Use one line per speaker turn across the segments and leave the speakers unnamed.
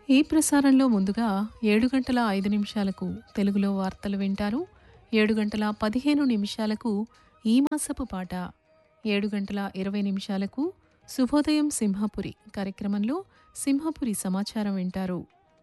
ఈ ప్రసారంలో ముందుగా ఏడు గంటల ఐదు నిమిషాలకు తెలుగులో వార్తలు వింటారు ఏడు గంటల పదిహేను నిమిషాలకు ఈ మాసపు పాట ఏడు గంటల ఇరవై నిమిషాలకు శుభోదయం సింహపురి కార్యక్రమంలో సింహపురి సమాచారం వింటారు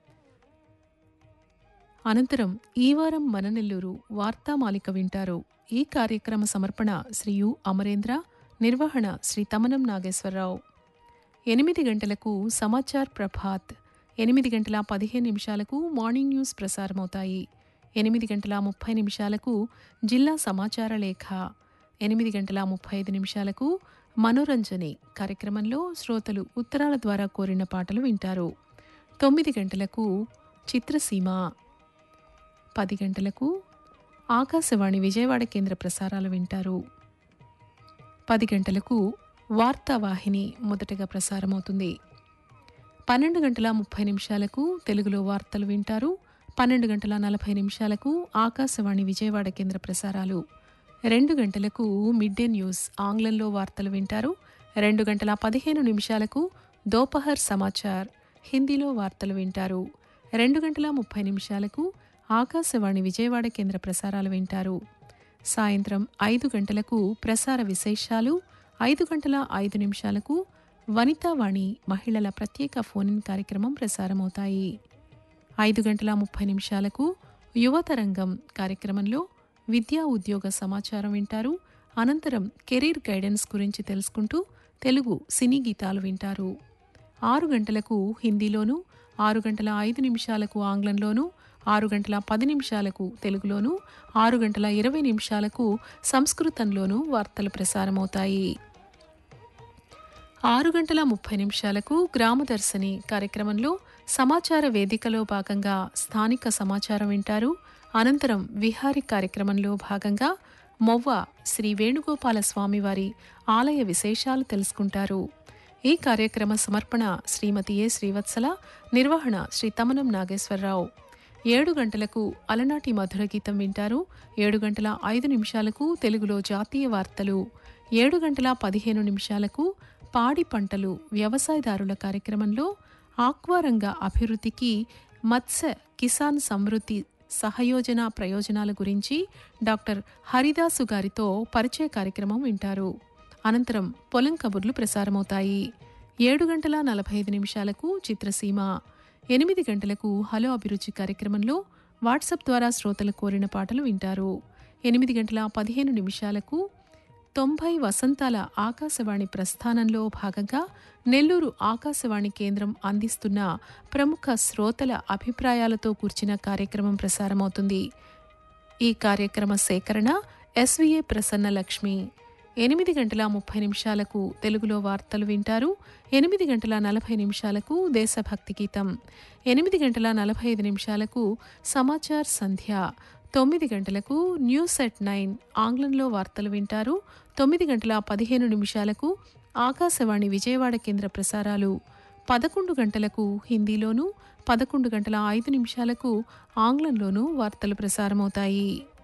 అనంతరం ఈ వారం మన నెల్లూరు వార్తామాలిక వింటారు ఈ కార్యక్రమ సమర్పణ శ్రీ యు అమరేంద్ర నిర్వహణ శ్రీ తమనం నాగేశ్వరరావు ఎనిమిది గంటలకు సమాచార్ ప్రభాత్ ఎనిమిది గంటల పదిహేను నిమిషాలకు మార్నింగ్ న్యూస్ ప్రసారమవుతాయి ఎనిమిది గంటల ముప్పై నిమిషాలకు జిల్లా సమాచార లేఖ ఎనిమిది గంటల ముప్పై ఐదు నిమిషాలకు మనోరంజని కార్యక్రమంలో శ్రోతలు ఉత్తరాల ద్వారా కోరిన పాటలు వింటారు తొమ్మిది గంటలకు చిత్రసీమ పది గంటలకు ఆకాశవాణి విజయవాడ కేంద్ర ప్రసారాలు వింటారు పది గంటలకు వార్తావాహిని మొదటగా ప్రసారమవుతుంది పన్నెండు గంటల ముప్పై నిమిషాలకు తెలుగులో వార్తలు వింటారు పన్నెండు గంటల నలభై నిమిషాలకు ఆకాశవాణి విజయవాడ కేంద్ర ప్రసారాలు రెండు గంటలకు మిడ్ డే న్యూస్ ఆంగ్లంలో వార్తలు వింటారు రెండు గంటల పదిహేను నిమిషాలకు దోపహర్ సమాచార్ హిందీలో వార్తలు వింటారు రెండు గంటల ముప్పై నిమిషాలకు ఆకాశవాణి విజయవాడ కేంద్ర ప్రసారాలు వింటారు సాయంత్రం ఐదు గంటలకు ప్రసార విశేషాలు ఐదు గంటల ఐదు నిమిషాలకు వనితావాణి మహిళల ప్రత్యేక ఫోన్ ఇన్ కార్యక్రమం ప్రసారమవుతాయి ఐదు గంటల ముప్పై నిమిషాలకు యువతరంగం కార్యక్రమంలో విద్యా ఉద్యోగ సమాచారం వింటారు అనంతరం కెరీర్ గైడెన్స్ గురించి తెలుసుకుంటూ తెలుగు సినీ గీతాలు వింటారు ఆరు గంటలకు హిందీలోను ఆరు గంటల ఐదు నిమిషాలకు ఆంగ్లంలోను ఆరు గంటల పది నిమిషాలకు తెలుగులోను ఆరు గంటల ఇరవై నిమిషాలకు సంస్కృతంలోనూ వార్తలు ప్రసారమవుతాయి ఆరు గంటల ముప్పై నిమిషాలకు గ్రామదర్శిని కార్యక్రమంలో సమాచార వేదికలో భాగంగా స్థానిక సమాచారం వింటారు అనంతరం విహారీ కార్యక్రమంలో భాగంగా మొవ్వ శ్రీ వేణుగోపాల స్వామివారి ఆలయ విశేషాలు తెలుసుకుంటారు ఈ కార్యక్రమ సమర్పణ శ్రీమతి ఏ శ్రీవత్సల నిర్వహణ శ్రీ తమనం నాగేశ్వరరావు ఏడు గంటలకు అలనాటి మధుర గీతం వింటారు ఏడు గంటల ఐదు నిమిషాలకు తెలుగులో జాతీయ వార్తలు ఏడు గంటల పదిహేను నిమిషాలకు పాడి పంటలు వ్యవసాయదారుల కార్యక్రమంలో ఆక్వారంగ అభివృద్ధికి మత్స్య కిసాన్ సమృద్ధి సహయోజన ప్రయోజనాల గురించి డాక్టర్ హరిదాసు గారితో పరిచయ కార్యక్రమం వింటారు అనంతరం పొలం కబుర్లు ప్రసారమవుతాయి ఏడు గంటల నలభై ఐదు నిమిషాలకు చిత్రసీమ ఎనిమిది గంటలకు హలో అభిరుచి కార్యక్రమంలో వాట్సాప్ ద్వారా శ్రోతలు కోరిన పాటలు వింటారు ఎనిమిది గంటల పదిహేను నిమిషాలకు తొంభై వసంతాల ఆకాశవాణి ప్రస్థానంలో భాగంగా నెల్లూరు ఆకాశవాణి కేంద్రం అందిస్తున్న ప్రముఖ శ్రోతల అభిప్రాయాలతో కూర్చిన కార్యక్రమం ప్రసారమవుతుంది ఈ కార్యక్రమ సేకరణ ఎస్వీఏ ప్రసన్న లక్ష్మి ఎనిమిది గంటల ముప్పై నిమిషాలకు తెలుగులో వార్తలు వింటారు ఎనిమిది గంటల నలభై నిమిషాలకు దేశభక్తి గీతం ఎనిమిది గంటల నలభై ఐదు నిమిషాలకు సమాచార్ సంధ్య తొమ్మిది గంటలకు న్యూస్ ఎట్ నైన్ ఆంగ్లంలో వార్తలు వింటారు తొమ్మిది గంటల పదిహేను నిమిషాలకు ఆకాశవాణి విజయవాడ కేంద్ర ప్రసారాలు పదకొండు గంటలకు హిందీలోను పదకొండు గంటల ఐదు నిమిషాలకు ఆంగ్లంలోనూ వార్తలు ప్రసారమవుతాయి